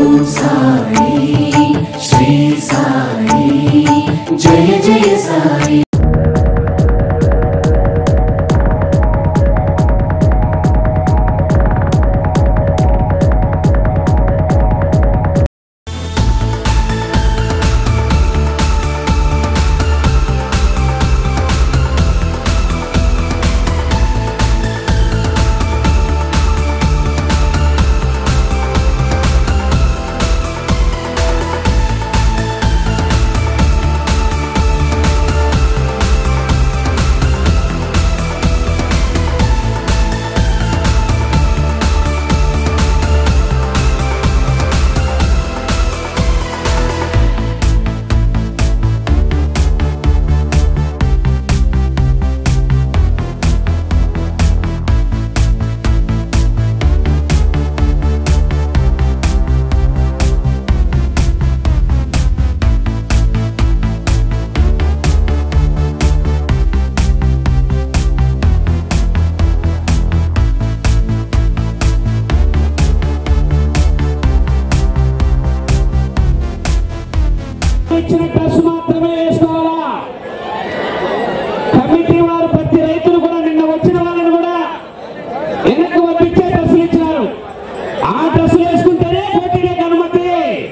ఓం సాయి శ్రీ సాయి జయ జయ సాయి ఇచ్చిన డ్రెస్ మాత్రమే వేసుకోవాలా కమిటీ వారు ప్రతి రైతులు కూడా నిన్న వచ్చిన వాళ్ళని కూడా వెనక్కి పంపించే డ్రెస్సులు ఇచ్చినారు ఆ డ్రెస్సులు వేసుకుంటేనే పోటీలకు అనుమతి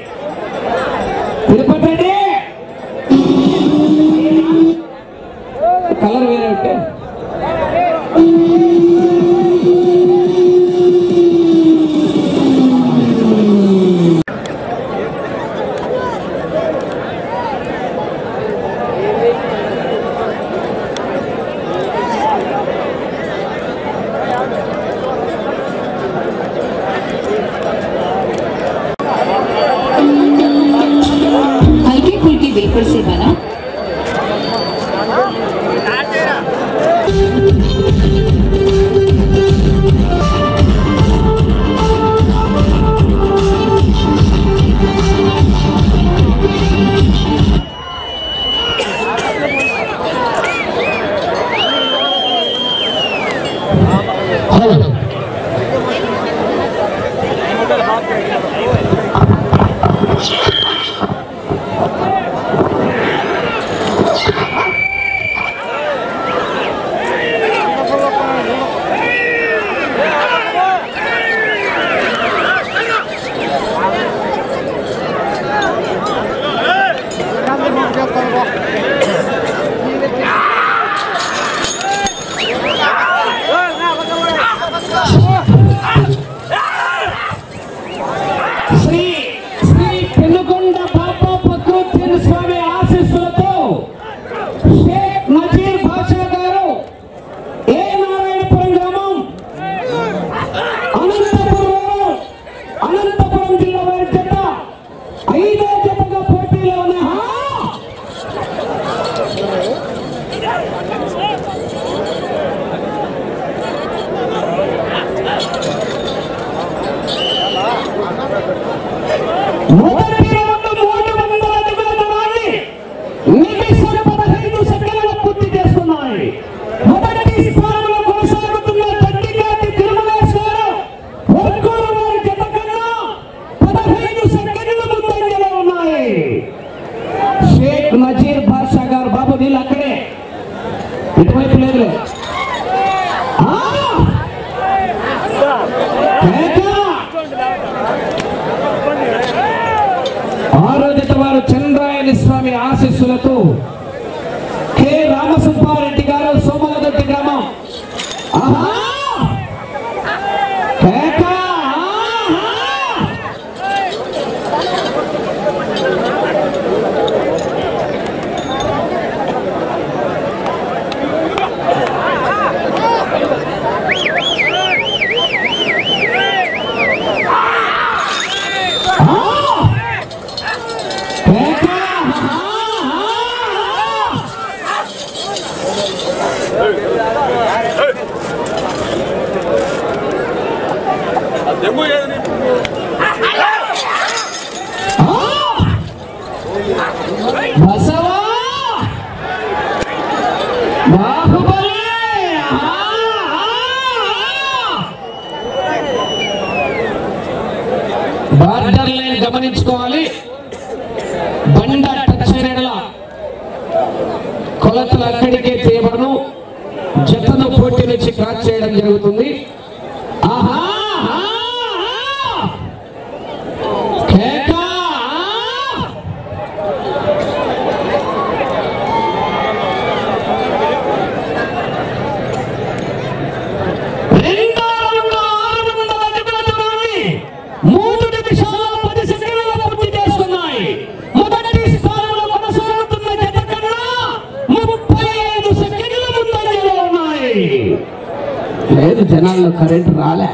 తిరుపతి అండి. కలర్ వేరే ఉంటే हल्के फुल्के वेफर से बना శ్రీ శ్రీ పెనుగొండ బాబా ప్రకృతి స్వామి ఆశీస్సులతో షేక్ నజీర్ బాషా గారు ఏ నారాయణపురం గ్రామం అనంతపురం అనంతపురం జిల్లా వారి జత ఐదో జతగా పోటీలో ఉన్నాయి హా! మొదటి రౌండ్ మూడు వందల అడుగుల దూరాన్ని నిమిషం పదహైదు సెకండ్ల పూర్తి చేస్తున్నాయి మొదటి స్థానంలో కొనసాగుతున్న గట్టిగాటి తిరుమలేశ్వరం ఒక్కరు వారి జత కన్నా పదహైదు సెకండ్ల ముందంజలో ఉన్నాయి షేక్ నజీర్ బాషా గారు బాబు నీళ్ళు అక్కడే ఇటువైపు లేదులే ఆ! కేక! ఆరో జత వారు చంద్రాయని స్వామి ఆశీస్సులతో కె రామసుబ్బారెడ్డి గారు సోమలదొడ్డి గ్రామం ఆహా! కేక! ఆహా! బసవా బాహుబలి బార్డర్ లైన్ గమనించుకోవాలి బండ టచ్ అయిన యెడల కొలతలు అక్కడికే చేయబడను జతను పోటీ నుంచి క్రాస్ చేయడం జరుగుతుంది ఆహా ఆహా! కేక! రెండో రౌండ్ ఆరు వందల అడుగుల దూరాన్ని మూడు నిమిషాల పది సెకండ్లలో పూర్తి చేసుకున్నాయి మొదటి స్థానంలో కొనసాగుతున్న జత కన్నా ముప్పై ఐదు సెకండ్ల ముందంజలో ఉన్నాయి లేదు జనాల్లో కరెంట్ రాలే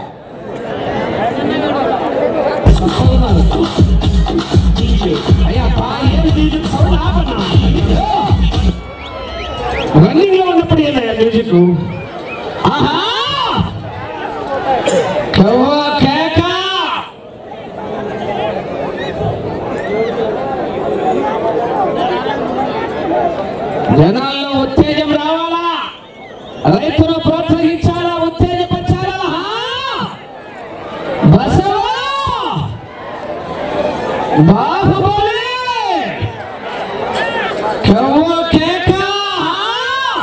అయ్యా బా, ఏం మ్యూజిక్ సౌండ్ ఆపన్నా? అయ్యో! రన్నింగ్ లో ఉన్నప్పుడు ఏదయ్యా మ్యూజిక్ ఆహా కవ్వ కేక జనాల్లో ఉత్తేజం రావాలా రైతును ప్రోత్సహించాలా ఉత్తేజపరచాలా ఆహా! బసవా బాహుబలి కవ్వ కేక ఆహా!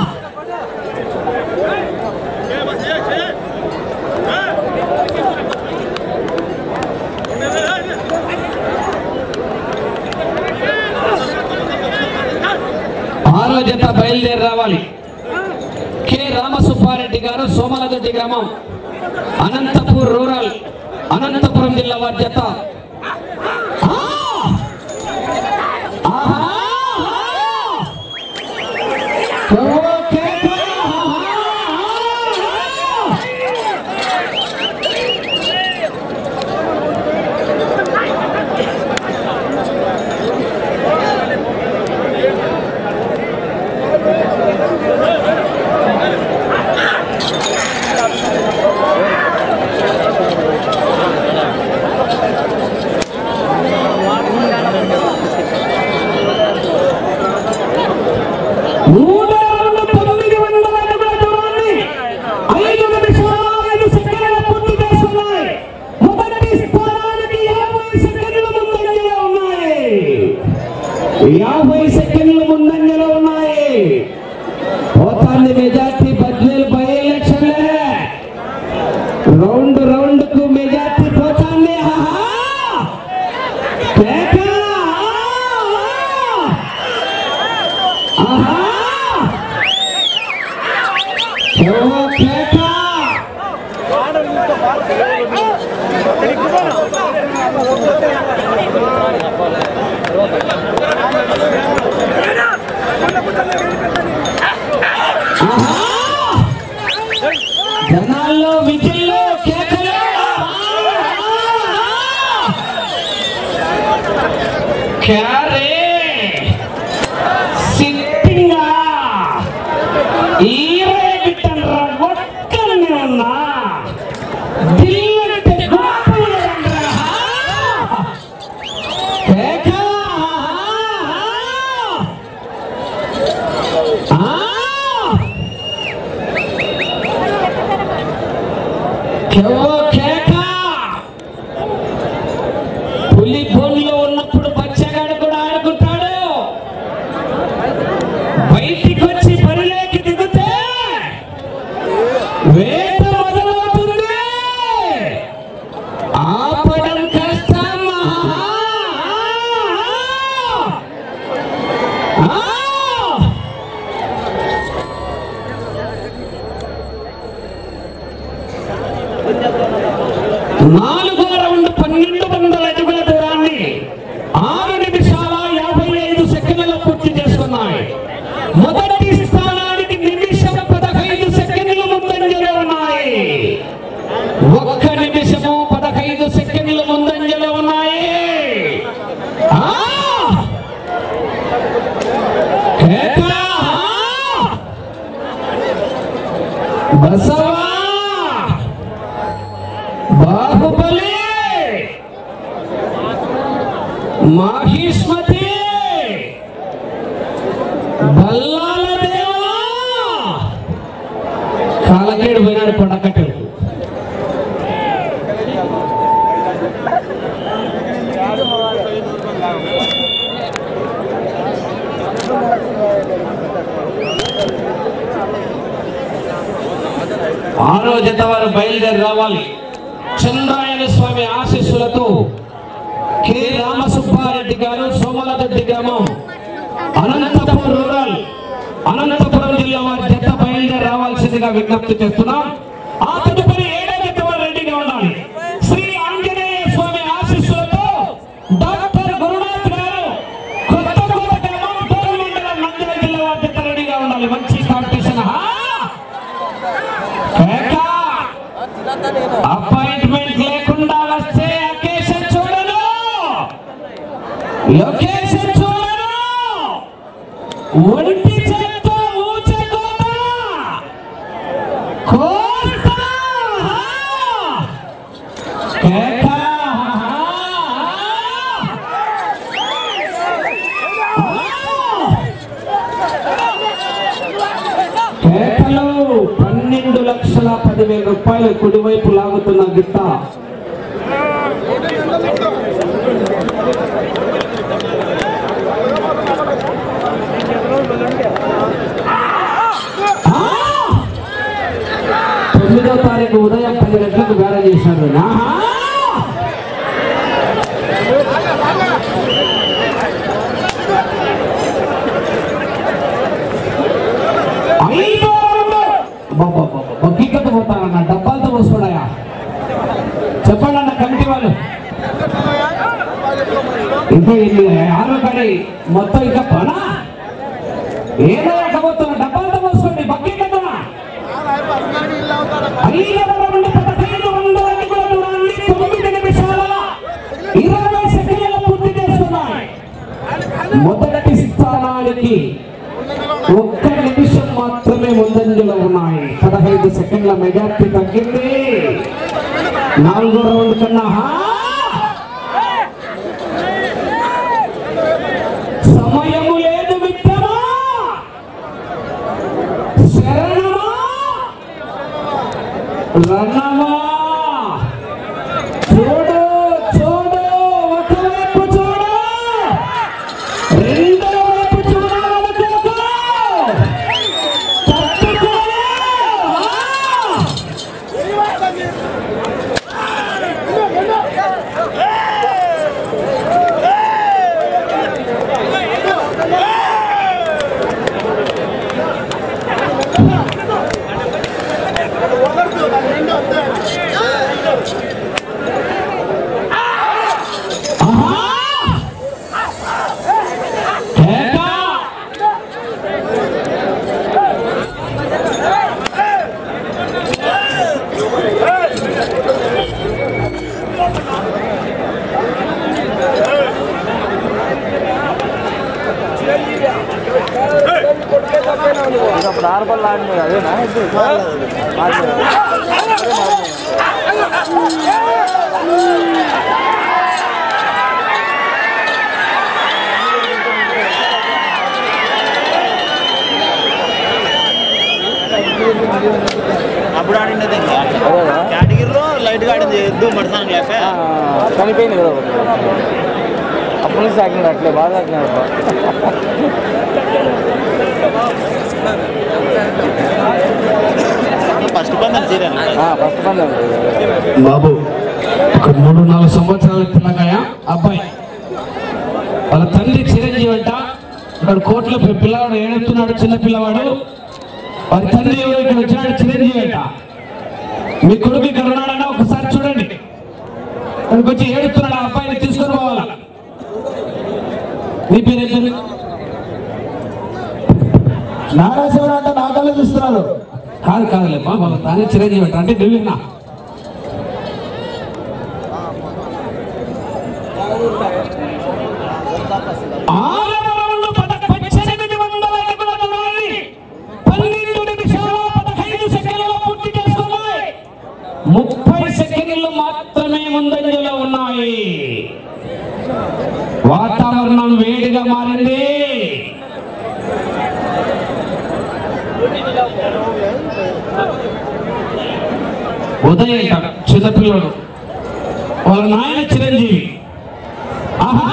ఆరో జత బయలుదేరి రావాలి కె రామసుబ్బారెడ్డి గారు సోమలదొడ్డి గ్రామం అనంతపూర్ రూరల్ అనంతపురం జిల్లా వారి జత ఆ! ఆహా! ఓకే! ఆహా! మూడో రౌండ్ తొమ్మిది వందల అడుగుల దూరాన్ని ఐదు నిమిషాల ఐదు సెకండ్ల పూర్తి చేసుకున్నాయి మొదటి స్థానానికి యాభై సెకండ్ల ముందంజలో ఉన్నాయి యాభై సెకండ్ల ముందంజలో ఉన్నాయి పోతాంది మెజార్టీ బద్వేల్ బై ఎలక్షన్లే రౌండ్ రౌండ్ కు మెజార్టీ పోతాంది ఆహా! కేక! ఆహా! కేవ కేక! ఆహా! జనాల్లో విజిల్లో కేకలు క్యారే సిట్టింగా ఈరే బిట్టన్రా ఒక్కనే ఉన్నా దిల్లంటే గొప్పలేదండ్రా. కేక! ఆ! కేవ కేక! పులి బోన్లో ఉన్నప్పుడు బచ్చగాడు కూడా ఆడుకుంటాడు బయటికి వచ్చి బరిలోకి దిగితే వేట మొదలవుతుంది ఆపడం కష్టం ఆ! నాలుగో రౌండ్ పన్నెండు వందల అడుగుల దూరాన్ని ఆరు నిమిషాల యాభై ఐదు సెకండ్లలో పూర్తి చేసుకున్నాయి మొదటి స్థానానికి నిమిషం పదహైదు సెకండ్లు ముందంజలో ఉన్నాయి ఒక్క నిమిషము పదహైదు సెకండ్లు ముందంజలో ఉన్నాయి ఆ! కేక! బసవా బాహుబలి మాహిష్మతి బల్లాల దేవా కాలకేడు పోయినాడు కొండకట్టెలు ఆరో జత వారు బయలుదేరి రావాలి చంద్రాయన స్వామి ఆశీస్సులతో కె రామసుబ్బారెడ్డి గారు సోమలదొడ్డి గ్రామం అనంతపురం రూరల్ అనంతపురం జిల్లా వారి జత బయలుదేరి రావాల్సిందిగా విజ్ఞప్తి చేస్తున్నాం ఆ తదుపరి ఏడో జత వారు రెడీగా ఉండాలి శ్రీ ఆంజనేయ స్వామి ఆశీస్సులతో డాక్టర్ గురునాథ్ గారు కొత్తకోట గ్రామం తోలు మండలం నంద్యాల జిల్లా వారి జత రెడీగా ఉండాలి మంచి కాంపిటీషన్ హా కేకా! అపాయింట్మెంట్ లేకుండా వస్తే అకేషన్ చూడను లొకేషన్ చూడను ఒంటి చేత్తో ఊచకోత కోస్తా కేకా! కేకలు పన్నెండు లక్షల పదివేల రూపాయలు కుడివైపు లాగుతున్న గిత్త ఆ! తొమ్మిదో తారీఖు ఉదయం పది గంటలకు వేల చేశారు ఆహా! ఐదో రౌండ్. అబ్బబ్బబ్బబ్బ. బగ్గికట్టు పోతానన్న డబ్బాలతో పోసుకున్నాయా చెప్పండి అన్న కమిటీ వాళ్ళు ఇంకా ఇది ఆరో కాడి మొత్తం ఇంకా పనా ఏదో ఎక్కబోతున్నా డబ్బాలతో పోసుకోండి బగ్గికట్టునా ఐదవ రౌండ్ పదహైదు వందల అడుగుల దూరాన్ని తొమ్మిది నిమిషాల ఇరవై సెకండ్ల పూర్తి చేస్తున్నాయి మొదటి స్థానానికి ఒక్క నిమిషం మాత్రమే ముందంజలో ఉన్నాయి పదహైదు సెకండ్ల మెజార్టీ తగ్గింది నాలుగో రౌండ్ కన్నా హా! సమయము లేదు మిత్రమా శరణమా రణమా చూడు చూడు ఒకవైపు చూడు రెండో వైపు చూడాలనుకోకు తట్టుకో ఆ! ఆహా! కేక! అప్పుడు ఆరుపల్లి ఆడినది అదేనా ఇది? ఆడలేదు. అప్పుడు ఆడిండేది ఇంకా అదేనా? కేటగిరీలో లైట్గా ఆడింది ఎద్దు మడసాను లేక ఆ, చనిపోయింది కదా ఒకటి అప్పటి నుంచి తాకినాడు అట్లే బాగా తాకినాడు ఫస్ట్ పందెం సీరియల్ ఫస్ట్ పందెం బాబు ఒక మూడు నాలుగు సంవత్సరాల పిల్లకాయ అబ్బాయి వాళ్ళ తండ్రి చిరంజీవి అంట ఇక్కడ కోట్ల పి- పిల్లవాడు ఏడుతున్నాడు చిన్న పిల్లవాడు వారి తండ్రి ఎవరు ఇక్కడ వచ్చినాడు చిరంజీవి అంట మీ కొడుకు ఇక్కడ ఉన్నాడన్నా ఒకసారి చూడండి ఇక్కడికి వచ్చి ఏడుస్తున్నాడు ఆ అబ్బాయిని తీసుకొని పోవాలా నీ పేరు ఏం పేరు నారాశివుడు అంటే నా కళ్ళు చూస్తున్నారు కాదు కాదులేమ్మా వాళ్ళ తానే చిరంజీవి అంట అంటే నువ్వేనా ఆరవ రౌండ్ పద- పద్దెనిమిది వందల అడుగుల దూరాన్ని పన్నెండు నిమిషాల పదహైదు సెకండ్లలో పూర్తి చేసుకున్నాయి ముప్పై సెకండ్లు మాత్రమే ముందంజలో ఉన్నాయి వాతావరణం వేడిగా మారింది ఉదయం చిన్నపిల్లడు వాళ్ళ నాయన చిరంజీవి ఆహా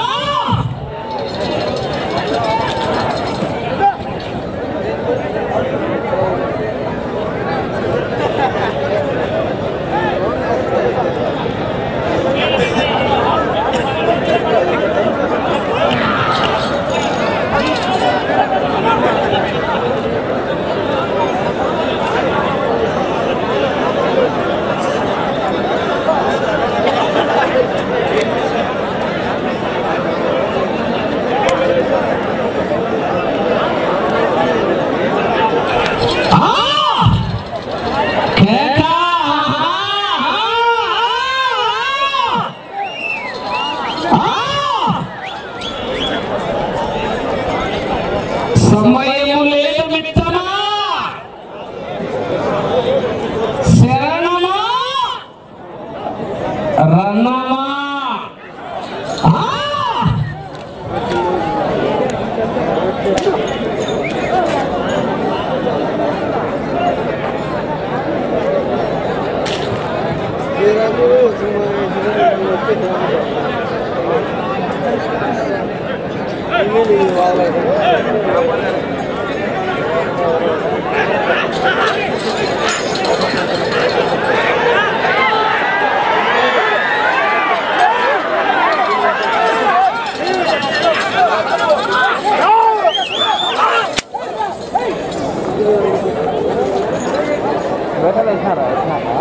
వేటలు వేసినారా వేసినారా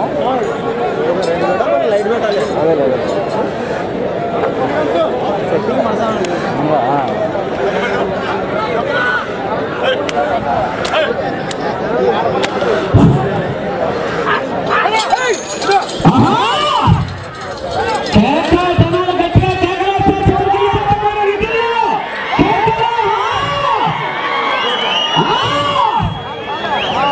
లైట్ పెట్టాలి అదే లేదు సెట్టింగ్ మనసాను ఇంకా కేక జనాలు గట్టిగా కేకలేస్తారు చివరికి చెప్పబడిన విధులు. కేకలు, ఆ! ఆ!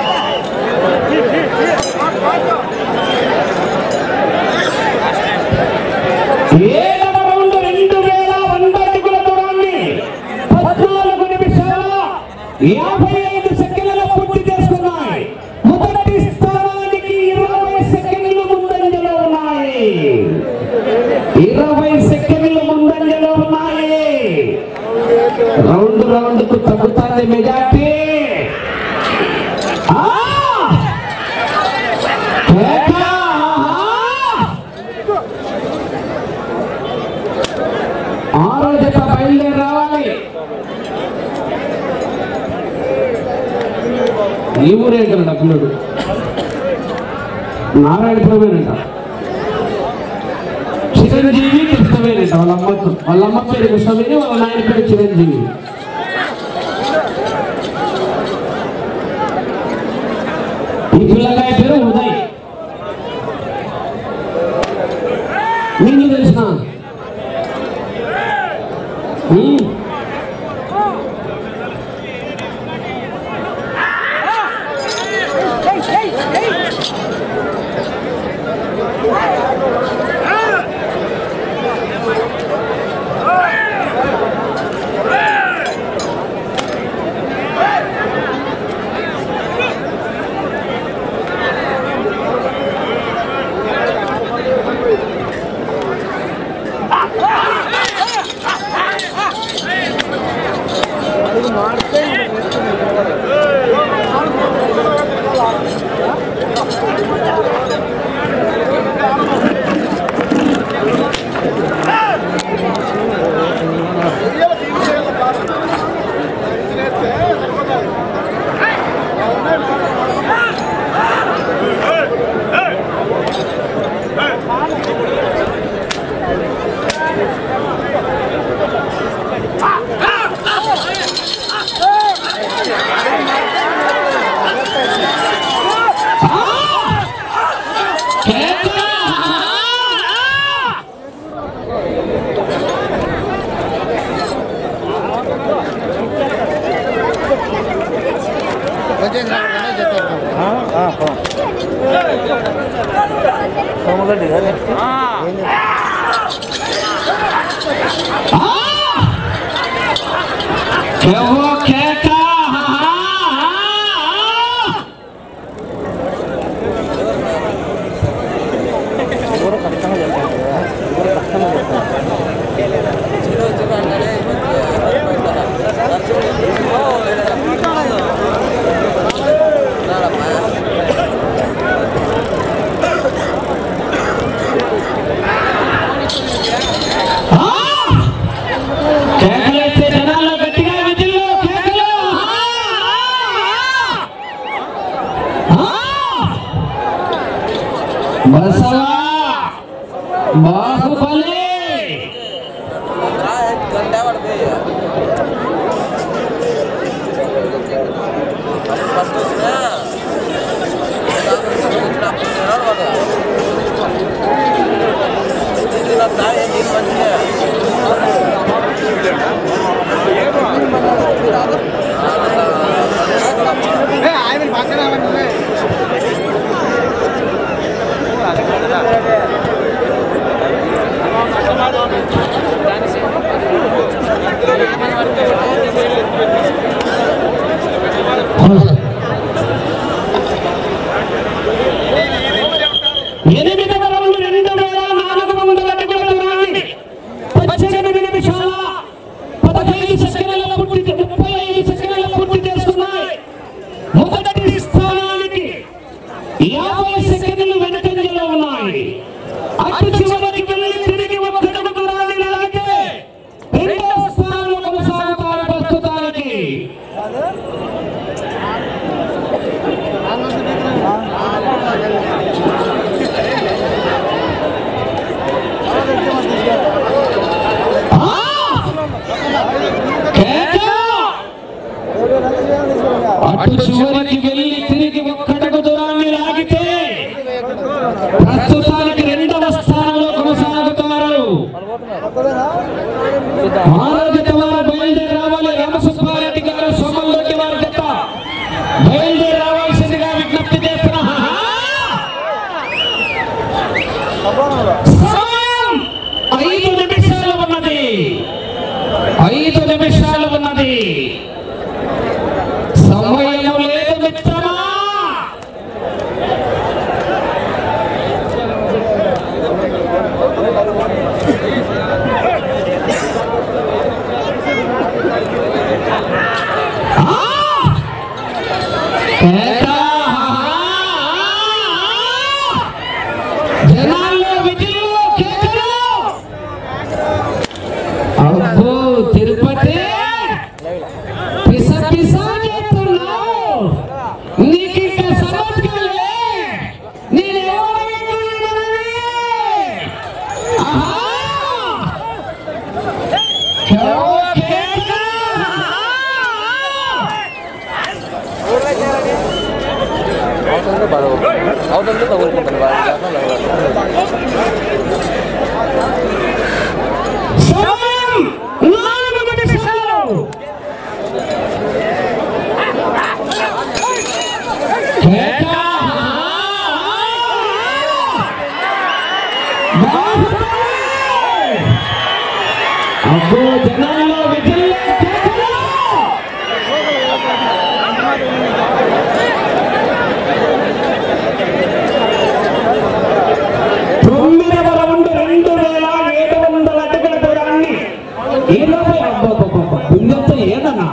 ఏడవ రౌండ్ రెండు వేల వంద అడుగుల దూరాన్ని పద్నాలుగు నిమిషాల యాభై ఐదు సెకండ్ల పూర్తి చేసుకున్నాయి మొదటి స్థానానికి ఇరవై సెకండ్లు ముందంజలో ఉన్నాయి ఇరవై సెకండ్లు ముందంజలో ఉన్నాయి రౌండ్ రౌండ్ కు తగ్గుతుంది మెజార్టీ ఆ! కేక! ఆహా! ఆరో జత బయలుదేరి రావాలి ఈ ఊరేంటాడు డబ్బులుడు నారాయణపురమేనంట చిరంజీవి కృష్ణవేనంట వాళ్ళ అమ్మ వాళ్ళ అమ్మ పేరు కృష్ణవేణి వాళ్ళ నాయన పేరు చిరంజీవి ఈ పిల్లకాయ పేరు ఉదయ్ మీకు తెలిసిన ఉమ్. సోమగడ్డి కదా కేవో కేక కూడా కష్టంగా చెప్తాను కదా కూడా కష్టంగా చెప్తాను కేకలేసే జనాల్లో గట్టిగా విధుల్లో ఎనిమిదవ రౌండ్ రెండు వేల నాలుగు వందల అడుగుల దూరాన్ని పద్దెనిమిది నిమిషాల పదహైదు సెకండ్ల పూర్తి ముప్పై ఐదు సెకండ్ల పూర్తి చేసుకున్నాయి మొదటి స్థానానికి యాభై సెకండ్లు వెనుకంజలో ఉన్నాయి అటు చివరికి వెళ్ళి తిరిగి ఒక్కడుగు దూరాన్ని లాగితే రెండో స్థానంలో కొనసాగుతారు ప్రస్తుతానికి అటు చివరికి వెళ్ళి తిరిగి ఒక్కటకు దూరాన్ని లాగితే ప్రస్తుతానికి రెండవ స్థానంలో కొనసాగుతారు ఆరోగ్య వారు బయలుదేరి రావాలి రామసుబ్బారెడ్డి గారు సోమల్ రెడ్డి వారి జత బయలుదేరి రావాల్సిందిగా విజ్ఞప్తి చేస్తున్నా సమయం ఐదు నిమిషాలు ఉన్నది ఐదు నిమిషాలు ఉన్నది సమయం లేదు మిత్రమా జనాల్లో విజయంలో కేకలు అబ్బో తిరుపతి పిస పిస చేస్తున్నావు నీకు ఇంకా సమస్యలే నేను అవుతుంది బాధ అవుతుంది తగులుకుంటుంది బాధ సమయం నాలుగు నిమిషాలు కేక! అబ్బో జనాల్లో విజయంలో కేకలు! తొమ్మిదవ రౌండ్ రెండు వేల ఏడు వందల అడుగుల దూరాన్ని ఇరవై అబ్బబ్బబ్బబ్బ, బిందెతో ఏదన్నా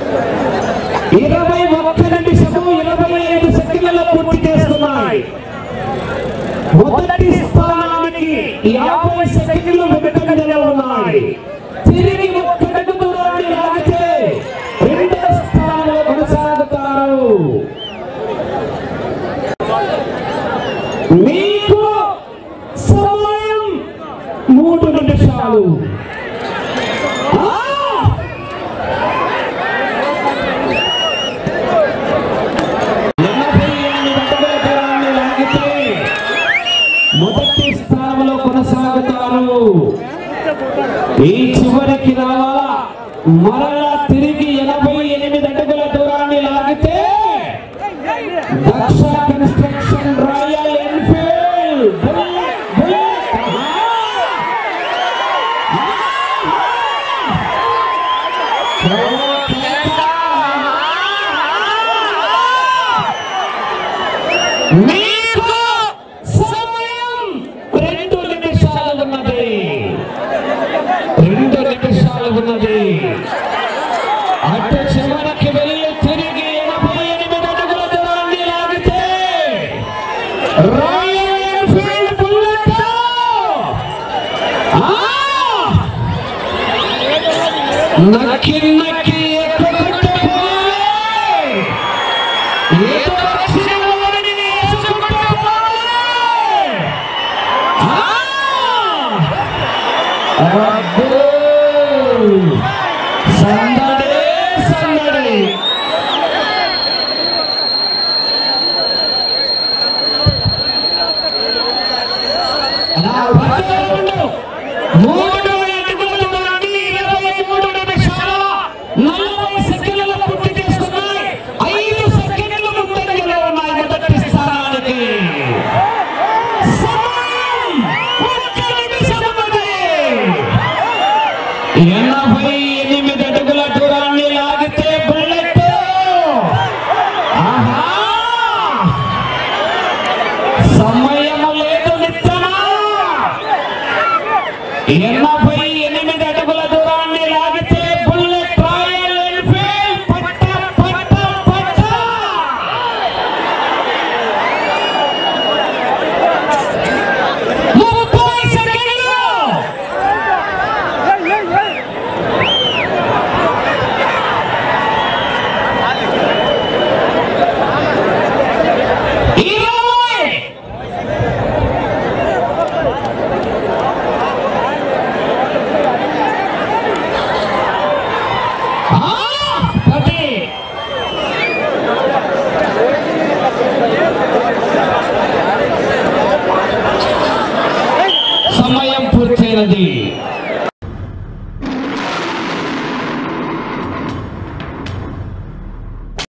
ఇరవై ఒక్క నిమిషము ఇరవై ఐదు సెకండ్లలో పూర్తి చేస్తున్నాయి మొదటి స్థానానికి యాభై సెకండ్లు వెనుకంజలో ఉన్నాయి తిరిగి ఒక్కడుగు దూరాన్ని లాగితే రెండవ స్థానంలో కొనసాగుతారు మీకు సమయం మూడు నిమిషాలు ఆ! ఎనభై ఎనిమిది అడుగుల దూరాన్ని లాగితే మొదటి స్థానంలో కొనసాగుతారు ఈ చివరికి రావాలా మరలా తిరిగి ఎనభై ఎనిమిది అడుగుల దూరాన్ని లాగితే Daksha construction Royal Enfield Bullet Bullet మీకు సమయం రెండు నిమిషాలు ఉన్నది రెండు నిమిషాలు ఉన్నది అటు చివరికి వెళ్ళి తిరిగి ఎనభై ఎనిమిది అడుగుల దూరాన్ని లాగితే రాయల్ ఎన్ఫీల్డ్ బుల్లెట్ ఆ! నక్కి నక్కి ఎక్కుకుంటూ పోవాలి. ఏదో వచ్చిన వారిని వేసుకుంటూ పోవాలి. ఆ! అబ్బో! సందడే సందడి నా భద్రముండు. మూడు అడుగుల దూరాన్ని ఇరవై మూడు నిమిషాల నలభై సెకండ్ల పూర్తి చేసుకున్నాయి. ఐదు సెకండ్లు ముందంజలో ఉన్నాయి మొదటి స్థానానికి. సమయం ఒక్క నిమిషం ఉన్నది. ఎనభై